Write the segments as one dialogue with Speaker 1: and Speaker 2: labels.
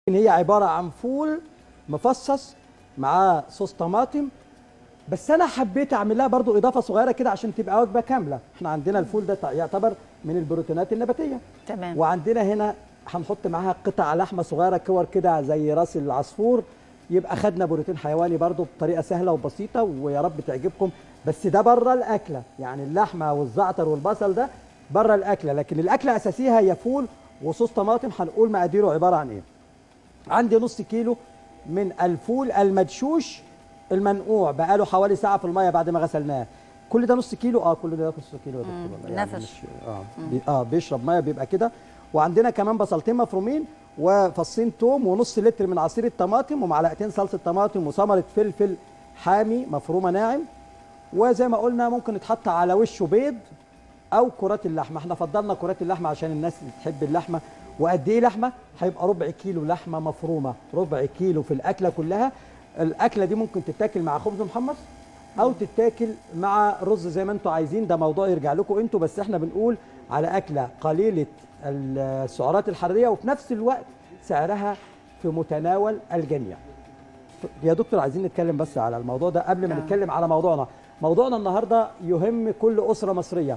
Speaker 1: هي عباره عن فول مفصص معاه صوص طماطم بس انا حبيت اعمل لها برضو اضافه صغيره كده عشان تبقى وجبه كامله احنا عندنا الفول ده يعتبر من البروتينات النباتيه
Speaker 2: تمام
Speaker 1: وعندنا هنا هنحط معاها قطع لحمه صغيره كور كده زي راس العصفور يبقى خدنا بروتين حيواني برضو بطريقه سهله وبسيطه ويا رب تعجبكم بس ده بره الاكله يعني اللحمه والزعتر والبصل ده بره الاكله لكن الاكله اساسيها هي فول وصوص طماطم هنقول مقاديره عباره عن ايه عندي نص كيلو من الفول المدشوش المنقوع بقاله حوالي ساعه في الميه بعد ما غسلناه كل ده نص كيلو اه كل ده نص كيلو يا دكتور والله يعني
Speaker 2: نفش.
Speaker 1: مش- اه بي اه بيشرب ميه بيبقى كده وعندنا كمان بصلتين مفرومين وفصين توم ونص لتر من عصير الطماطم ومعلقتين صلصه طماطم وثمره فلفل حامي مفرومه ناعم وزي ما قلنا ممكن يتحط على وشه بيض او كرات اللحمه احنا فضلنا كرات اللحمه عشان الناس اللي بتحب اللحمه وقد ايه لحمه هيبقى ربع كيلو لحمه مفرومه ربع كيلو في الاكله كلها الاكله دي ممكن تتاكل مع خبز محمص او تتاكل مع رز زي ما انتوا عايزين ده موضوع يرجع لكم انتوا بس احنا بنقول على اكله قليله السعرات الحراريه وفي نفس الوقت سعرها في متناول الجميع يا دكتور عايزين نتكلم بس على الموضوع ده قبل ما
Speaker 2: آه.
Speaker 1: نتكلم على موضوعنا موضوعنا النهارده يهم كل اسره مصريه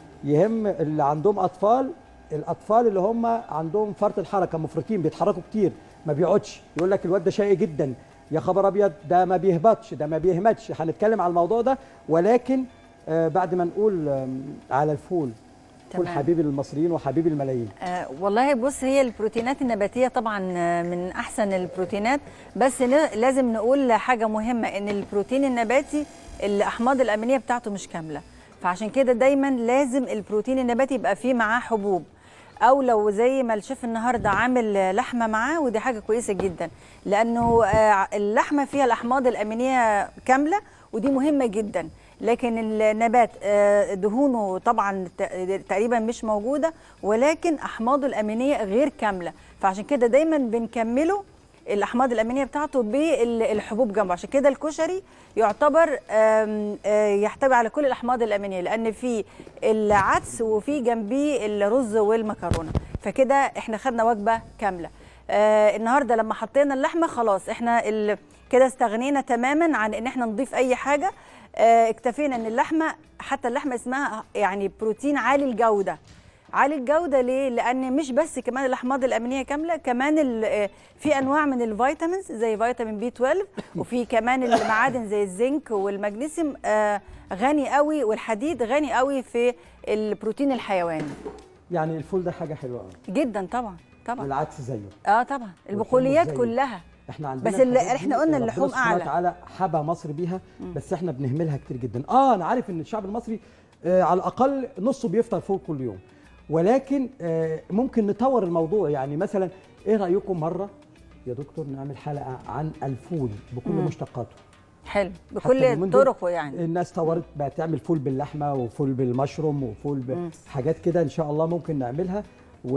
Speaker 1: يهم اللي عندهم اطفال الاطفال اللي هم عندهم فرط الحركه مفرطين بيتحركوا كتير ما بيقعدش يقول لك الواد ده شقي جدا يا خبر ابيض ده ما بيهبطش ده ما بيهمتش هنتكلم على الموضوع ده ولكن آه بعد ما نقول آم، على الفول فول
Speaker 2: تمام.
Speaker 1: حبيب المصريين وحبيب الملايين
Speaker 2: آه والله بص هي البروتينات النباتيه طبعا آه، من احسن البروتينات بس ن- لازم نقول حاجه مهمه ان البروتين النباتي الاحماض الامينيه بتاعته مش كامله فعشان كده دايما لازم البروتين النباتي يبقى فيه معاه حبوب او لو زي ما الشيف النهارده عامل آه، لحمه معاه ودي حاجه كويسه جدا لانه آه، اللحمه فيها الاحماض الامينيه كامله ودي مهمه جدا لكن النبات آه، دهونه طبعا ت- تقريبا مش موجوده ولكن احماضه الامينيه غير كامله فعشان كده دايما بنكمله الاحماض الامينيه بتاعته بالحبوب جنبه عشان كده الكشري يعتبر آم، آه، يحتوي على كل الاحماض الامينيه لان في العدس وفي جنبيه الرز والمكرونه فكده احنا خدنا وجبه كامله آه النهارده لما حطينا اللحمه خلاص احنا ال... كده استغنينا تماما عن ان احنا نضيف اي حاجه آه اكتفينا ان اللحمه حتى اللحمه اسمها يعني بروتين عالي الجوده عالي الجوده ليه لان مش بس كمان الاحماض الامينيه كامله كمان ال- آه، في انواع من الفيتامينز زي فيتامين بي 12 وفي كمان المعادن زي الزنك والمغنيسيوم آه، غني قوي والحديد غني قوي في البروتين الحيواني
Speaker 1: يعني الفول ده حاجه حلوه قوي
Speaker 2: جدا طبعا طبعا
Speaker 1: والعدس زيه
Speaker 2: اه طبعا البقوليات
Speaker 1: زيه.
Speaker 2: كلها
Speaker 1: احنا عندنا
Speaker 2: بس اللي-
Speaker 1: الحاجات
Speaker 2: احنا
Speaker 1: دي
Speaker 2: قلنا
Speaker 1: ربنا
Speaker 2: اللحوم
Speaker 1: سبحانه
Speaker 2: أعلى.
Speaker 1: وتعالى حبى مصر بيها بس احنا بنهملها كتير جدا اه انا عارف ان الشعب المصري آه على الاقل نصه بيفطر فول كل يوم ولكن آه ممكن نطور الموضوع يعني مثلا ايه رايكم مره يا دكتور نعمل حلقه عن الفول بكل مشتقاته
Speaker 2: حلو
Speaker 1: حتى
Speaker 2: بكل
Speaker 1: اليومين دول
Speaker 2: طرقه يعني
Speaker 1: الناس طورت بقى تعمل فول باللحمه وفول بالمشروم وفول بحاجات كده ان شاء الله ممكن نعملها و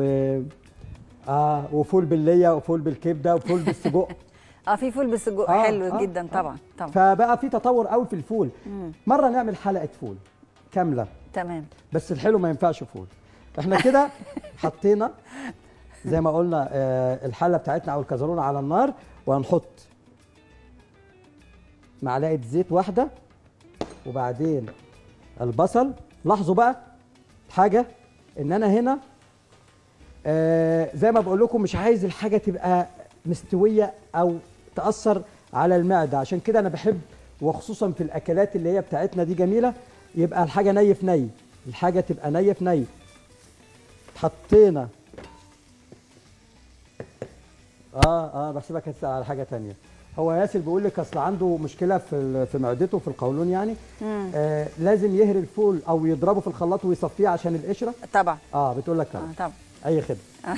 Speaker 1: اه وفول بالليه وفول بالكبده وفول بالسجق
Speaker 2: اه في فول بالسجق
Speaker 1: آه،
Speaker 2: حلو
Speaker 1: آه،
Speaker 2: جدا
Speaker 1: آه.
Speaker 2: طبعا طبعا
Speaker 1: فبقى في تطور قوي في الفول مره نعمل حلقه فول كامله
Speaker 2: تمام
Speaker 1: بس الحلو ما ينفعش فول احنا كده حطينا زي ما قلنا آه، الحله بتاعتنا او الكزرونه على النار وهنحط معلقه زيت واحده وبعدين البصل لاحظوا بقى حاجه ان انا هنا آه، زي ما بقول لكم مش عايز الحاجه تبقى مستويه او تاثر على المعده عشان كده انا بحب وخصوصا في الاكلات اللي هي بتاعتنا دي جميله يبقى الحاجه ني في ني الحاجه تبقى ني في ني حطينا اه اه بحسبك هتسال على حاجه تانية هو ياسر بيقول لك اصل عنده مشكله في ال- في معدته في القولون يعني آه لازم يهري الفول او يضربه في الخلاط ويصفيه عشان القشره
Speaker 2: طبعا
Speaker 1: اه بتقول لك كده
Speaker 2: اه طبعا
Speaker 1: اي خدمه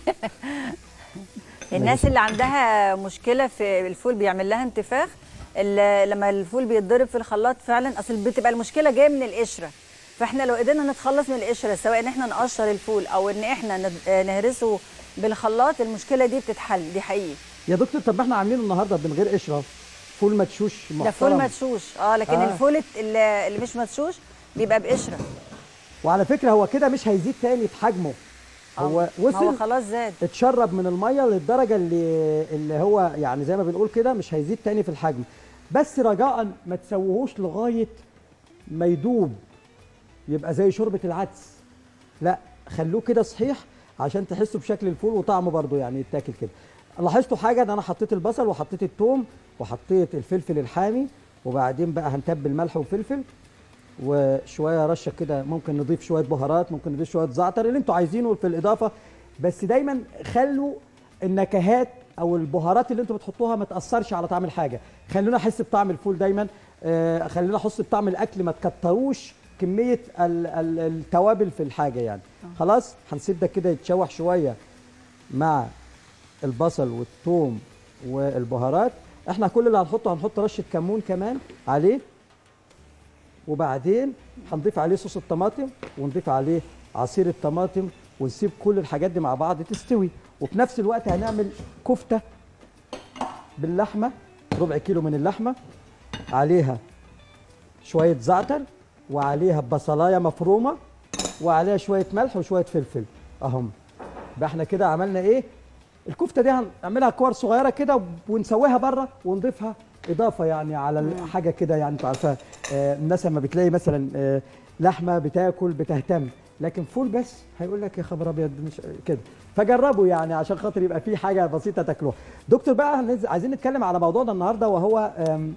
Speaker 2: الناس اللي عندها مشكله في الفول بيعمل لها انتفاخ ال- لما الفول بيتضرب في الخلاط فعلا اصل بتبقى المشكله جايه من القشره فاحنا لو قدرنا نتخلص من القشره سواء ان احنا نقشر الفول او ان احنا ند- آه، نهرسه بالخلاط المشكله دي بتتحل دي حقيقي
Speaker 1: يا دكتور طب ما احنا عاملينه النهارده من غير قشره فول مدشوش محترم
Speaker 2: ده فول مدشوش اه لكن
Speaker 1: آه.
Speaker 2: آه. الفول اللي اللي مش مدشوش بيبقى بقشره
Speaker 1: وعلى فكره هو كده مش هيزيد تاني في حجمه هو
Speaker 2: ما هو
Speaker 1: وصل
Speaker 2: خلاص زاد
Speaker 1: اتشرب من الميه للدرجه اللي اللي هو يعني زي ما بنقول كده مش هيزيد تاني في الحجم بس رجاء ما تسويهوش لغايه ما يدوب يبقى زي شوربه العدس لا خلوه كده صحيح عشان تحسوا بشكل الفول وطعمه برضو يعني يتاكل كده لاحظتوا حاجه ان انا حطيت البصل وحطيت الثوم وحطيت الفلفل الحامي وبعدين بقى هنتبل ملح وفلفل وشويه رشه كده ممكن نضيف شويه بهارات ممكن نضيف شويه زعتر اللي انتوا عايزينه في الاضافه بس دايما خلوا النكهات او البهارات اللي انتوا بتحطوها ما تاثرش على طعم الحاجه خلونا احس بطعم الفول دايما آه خلونا احس بطعم الاكل ما تكتروش كميه ال- ال- التوابل في الحاجه يعني خلاص هنسيب ده كده يتشوح شويه مع البصل والثوم والبهارات احنا كل اللي هنحطه هنحط رشه كمون كمان عليه وبعدين هنضيف عليه صوص الطماطم ونضيف عليه عصير الطماطم ونسيب كل الحاجات دي مع بعض تستوي وفي نفس الوقت هنعمل كفته باللحمه ربع كيلو من اللحمه عليها شويه زعتر وعليها بصلايه مفرومه وعليها شويه ملح وشويه فلفل اهم يبقى احنا كده عملنا ايه الكفته دي هنعملها كور صغيره كده ونسويها بره ونضيفها اضافه يعني على ال- حاجه كده يعني انتوا عارفه آه، الناس لما بتلاقي مثلا آه، لحمه بتاكل بتهتم لكن فول بس هيقول لك يا خبر ابيض مش كده فجربوا يعني عشان خاطر يبقى في حاجه بسيطه تاكلوها دكتور بقى هنز- عايزين نتكلم على موضوعنا النهارده وهو آم،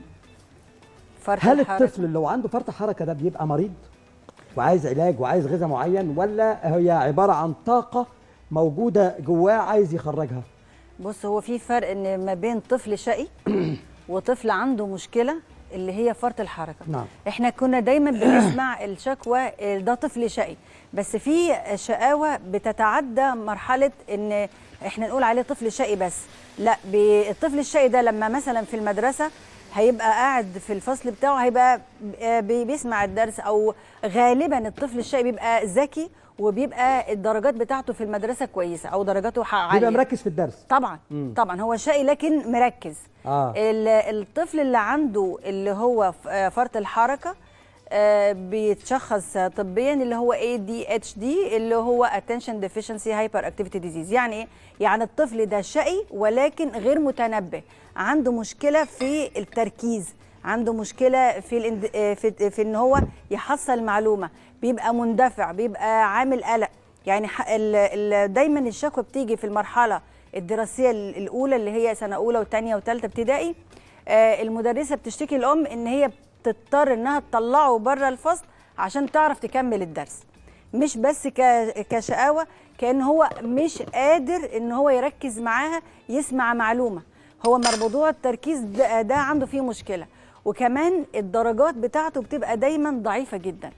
Speaker 2: فرط
Speaker 1: هل
Speaker 2: الحركة.
Speaker 1: الطفل اللي هو عنده فرط حركه ده بيبقى مريض وعايز علاج وعايز غذاء معين ولا هي عباره عن طاقه موجوده جواه عايز يخرجها
Speaker 2: بص هو في فرق ان ما بين طفل شقي وطفل عنده مشكله اللي هي فرط الحركه
Speaker 1: نعم.
Speaker 2: احنا كنا دايما بنسمع الشكوى آه، ده طفل شقي بس في شقاوه بتتعدى مرحله ان احنا نقول عليه طفل شقي بس لا ب- الطفل الشقي ده لما مثلا في المدرسه هيبقى قاعد في الفصل بتاعه هيبقى آه، بي- بيسمع الدرس او غالبا الطفل الشقي بيبقى ذكي وبيبقى الدرجات بتاعته في المدرسه كويسه او درجاته ح- عاليه
Speaker 1: بيبقى مركز في الدرس
Speaker 2: طبعا
Speaker 1: مم.
Speaker 2: طبعا هو شقي لكن مركز
Speaker 1: آه.
Speaker 2: ال- الطفل اللي عنده اللي هو ف- آه، فرط الحركه آه، بيتشخص طبيا اللي هو ADHD اللي هو Attention Deficiency Hyperactivity Disease يعني ايه؟ يعني الطفل ده شقي ولكن غير متنبه عنده مشكلة في التركيز عنده مشكلة في الاند... آه، في, في ان هو يحصل معلومة بيبقى مندفع بيبقى عامل قلق يعني ح- ال... ال... دايما الشكوى بتيجي في المرحلة الدراسية ال- الأولى اللي هي سنة أولى وثانية وثالثة ابتدائي آه، المدرسة بتشتكي الأم إن هي بتضطر إنها تطلعه بره الفصل عشان تعرف تكمل الدرس مش بس ك- كشقاوة كأن هو مش قادر إن هو يركز معاها يسمع معلومة هو موضوع التركيز ده, ده عنده فيه مشكلة وكمان الدرجات بتاعته بتبقى دايما ضعيفة جدا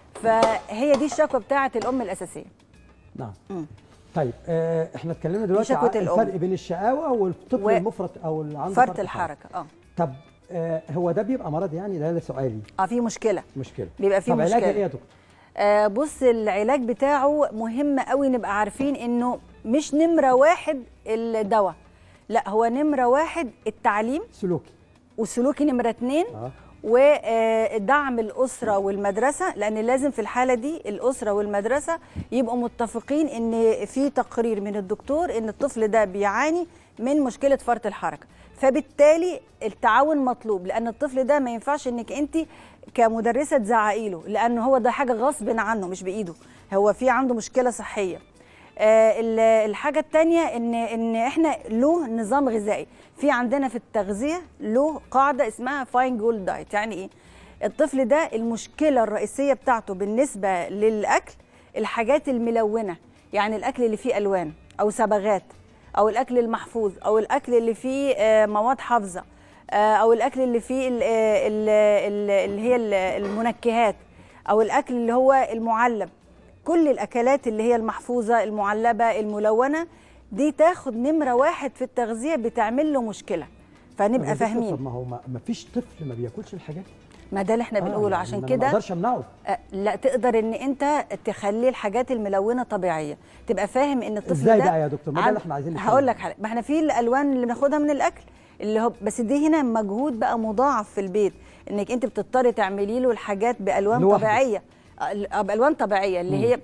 Speaker 2: فهي دي الشكوى بتاعة الأم الأساسية
Speaker 1: نعم
Speaker 2: مم.
Speaker 1: طيب آه احنا اتكلمنا دلوقتي
Speaker 2: شكوى
Speaker 1: عن
Speaker 2: الأم.
Speaker 1: الفرق بين الشقاوه والطفل
Speaker 2: و-
Speaker 1: المفرط او اللي عنده
Speaker 2: فرط الحركة اه
Speaker 1: طب آه هو ده بيبقى مرض يعني ده, ده سؤالي
Speaker 2: اه في مشكلة
Speaker 1: مشكله
Speaker 2: بيبقى فيه
Speaker 1: طب علاجها
Speaker 2: مشكلة.
Speaker 1: ايه يا دكتور
Speaker 2: آه، بص العلاج بتاعه مهم قوي نبقى عارفين انه مش نمره واحد الدواء لا هو نمره واحد التعليم
Speaker 1: سلوكي
Speaker 2: والسلوكي نمره اتنين
Speaker 1: اه
Speaker 2: ودعم الاسره والمدرسه لان لازم في الحاله دي الاسره والمدرسه يبقوا متفقين ان في تقرير من الدكتور ان الطفل ده بيعاني من مشكله فرط الحركه فبالتالي التعاون مطلوب لان الطفل ده ما ينفعش انك انت كمدرسه تزعقي له لان هو ده حاجه غصب عنه مش بايده هو في عنده مشكله صحيه آه، ال- الحاجة التانية إن إن إحنا له نظام غذائي، في عندنا في التغذية له قاعدة اسمها فاين جول دايت، يعني إيه؟ الطفل ده المشكلة الرئيسية بتاعته بالنسبة للأكل الحاجات الملونة، يعني الأكل اللي فيه ألوان أو صبغات أو الأكل المحفوظ أو الأكل اللي فيه آه، مواد حافظة آه، أو الأكل اللي فيه ال- ال- ال- اللي هي ال- المنكهات أو الأكل اللي هو المعلب كل الاكلات اللي هي المحفوظه المعلبه الملونه دي تاخد نمره واحد في التغذيه بتعمل له مشكله فنبقى
Speaker 1: طب يا دكتور، طب
Speaker 2: فاهمين
Speaker 1: ما هو ما ما فيش طفل ما بياكلش الحاجات دي.
Speaker 2: ما ده اللي احنا
Speaker 1: آه،
Speaker 2: بنقوله
Speaker 1: يعني
Speaker 2: عشان
Speaker 1: أنا ما
Speaker 2: كده
Speaker 1: اقدرش امنعه
Speaker 2: آه، لا تقدر ان انت تخلي الحاجات الملونه طبيعيه تبقى فاهم ان الطفل
Speaker 1: إزاي
Speaker 2: ده
Speaker 1: بقى يا دكتور؟ ما ده
Speaker 2: عن-
Speaker 1: اللي إحنا عايزين نتكلم
Speaker 2: هقول لك حاجه ما احنا في الالوان اللي بناخدها من الاكل اللي هو بس دي هنا مجهود بقى مضاعف في البيت انك انت بتضطري تعملي له الحاجات بالوان
Speaker 1: لوحده.
Speaker 2: طبيعيه آه، بالوان طبيعيه اللي هي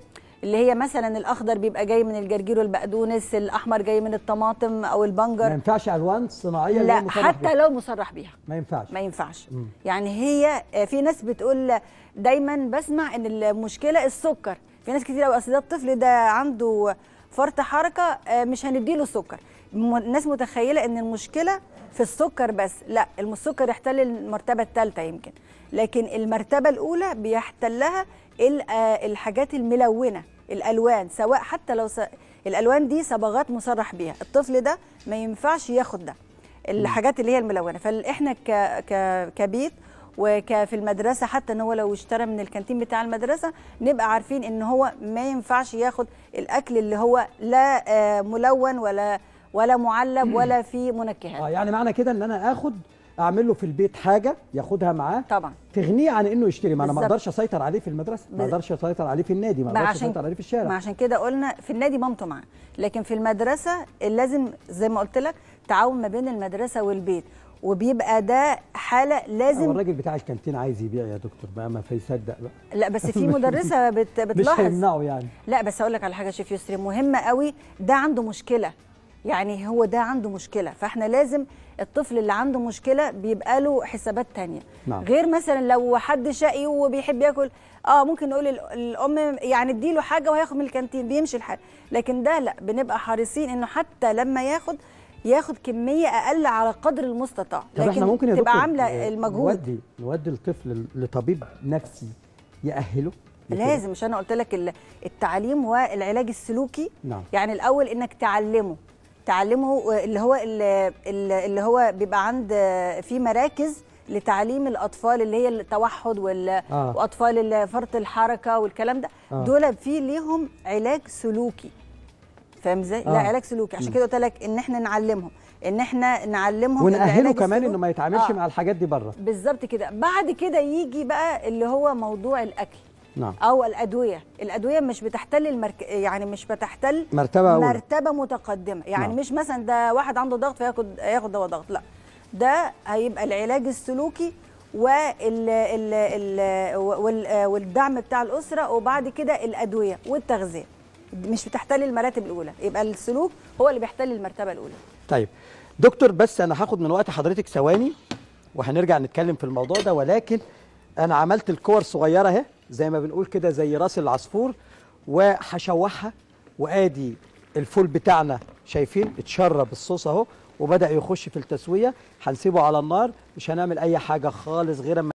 Speaker 2: اللي هي مثلا الاخضر بيبقى جاي من الجرجير والبقدونس الاحمر جاي من الطماطم او
Speaker 1: ما
Speaker 2: البنجر
Speaker 1: ينفعش الوان صناعيه اللي هي
Speaker 2: لا
Speaker 1: مصرح
Speaker 2: حتى
Speaker 1: بيها.
Speaker 2: لو مصرح بيها
Speaker 1: ما ينفعش
Speaker 2: ما ينفعش
Speaker 1: مم.
Speaker 2: يعني هي آه، في ناس بتقول دايما بسمع ان المشكله السكر في ناس كتير قوي اصل ده الطفل ده عنده فرط حركه آه، مش هنديله سكر م- الناس متخيله ان المشكله في السكر بس لا الم- السكر يحتل المرتبه الثالثه يمكن لكن المرتبه الاولى بيحتلها ال- آه، الحاجات الملونه الالوان سواء حتى لو س... الالوان دي صبغات مصرح بيها الطفل ده ما ينفعش ياخد ده الحاجات اللي هي الملونه فاحنا ك... ك... كبيت وفي المدرسه حتى ان هو لو اشترى من الكانتين بتاع المدرسه نبقى عارفين ان هو ما ينفعش ياخد الاكل اللي هو لا آه، ملون ولا ولا معلب ولا فيه منكهات
Speaker 1: اه يعني معنى كده ان انا اخد اعمل له في البيت حاجه ياخدها معاه
Speaker 2: طبعا
Speaker 1: تغنيه عن انه يشتري ما انا ما
Speaker 2: بالظبط.
Speaker 1: اقدرش اسيطر عليه في المدرسه ما
Speaker 2: بال-
Speaker 1: اقدرش اسيطر عليه في النادي ما
Speaker 2: ما
Speaker 1: اقدرش
Speaker 2: عشان-
Speaker 1: اسيطر عليه في
Speaker 2: ما
Speaker 1: الشارع
Speaker 2: عشان كده قلنا في النادي مامته معاه لكن في المدرسه لازم زي ما قلت لك تعاون ما بين المدرسه والبيت وبيبقى ده حاله
Speaker 1: هو
Speaker 2: لازم
Speaker 1: الراجل بتاع الكانتين عايز يبيع يا دكتور بقى ما فيصدق بقى
Speaker 2: لا بس في مدرسه بت...
Speaker 1: مش
Speaker 2: بتلاحظ
Speaker 1: هيمنعه يعني
Speaker 2: لا بس اقول لك على حاجه شيف يسري مهمه قوي ده عنده مشكله يعني هو ده عنده مشكله فاحنا لازم الطفل اللي عنده مشكله بيبقى له حسابات تانية
Speaker 1: نعم.
Speaker 2: غير مثلا لو حد شقي وبيحب ياكل اه ممكن نقول ال- الام يعني اديله حاجه وهياخد من الكانتين بيمشي الحال لكن ده لا بنبقى حريصين انه حتى لما ياخد ياخد كميه اقل على قدر المستطاع
Speaker 1: طب احنا ممكن يا
Speaker 2: تبقى
Speaker 1: دكتور
Speaker 2: عامله
Speaker 1: آه،
Speaker 2: المجهود
Speaker 1: نودي نودي الطفل لطبيب نفسي يأهله لكده؟
Speaker 2: لازم مش انا قلت لك ال- التعليم والعلاج السلوكي
Speaker 1: نعم
Speaker 2: يعني الاول انك تعلمه تعلمه اللي هو اللي, اللي هو بيبقى عند في مراكز لتعليم الاطفال اللي هي التوحد وال
Speaker 1: آه.
Speaker 2: واطفال اللي فرط الحركه والكلام ده
Speaker 1: آه.
Speaker 2: دول في ليهم علاج سلوكي فاهم ازاي؟ لا
Speaker 1: آه.
Speaker 2: علاج سلوكي عشان كده قلت لك ان احنا نعلمهم ان احنا نعلمهم
Speaker 1: ونأهله
Speaker 2: العلاج
Speaker 1: كمان
Speaker 2: السلوكي.
Speaker 1: انه ما يتعاملش
Speaker 2: آه.
Speaker 1: مع الحاجات دي بره
Speaker 2: بالظبط كده بعد كده يجي بقى اللي هو موضوع الاكل
Speaker 1: نعم
Speaker 2: او الادويه الادويه مش بتحتل المرك... يعني مش بتحتل
Speaker 1: مرتبه اولى
Speaker 2: مرتبه متقدمه يعني
Speaker 1: نعم.
Speaker 2: مش مثلا ده واحد عنده ضغط فياخد ياخد دواء ضغط لا ده هيبقى العلاج السلوكي وال ال ال وال والدعم بتاع الاسره وبعد كده الادويه والتغذيه مش بتحتل المراتب الاولى يبقى السلوك هو اللي بيحتل المرتبه الاولى
Speaker 1: طيب دكتور بس انا هاخد من وقت حضرتك ثواني وهنرجع نتكلم في الموضوع ده ولكن انا عملت الكور صغيره اهي زي ما بنقول كده زي راس العصفور وهشوحها وادي الفول بتاعنا شايفين اتشرب الصوص اهو وبدا يخش في التسويه هنسيبه على النار مش هنعمل اي حاجه خالص غير اما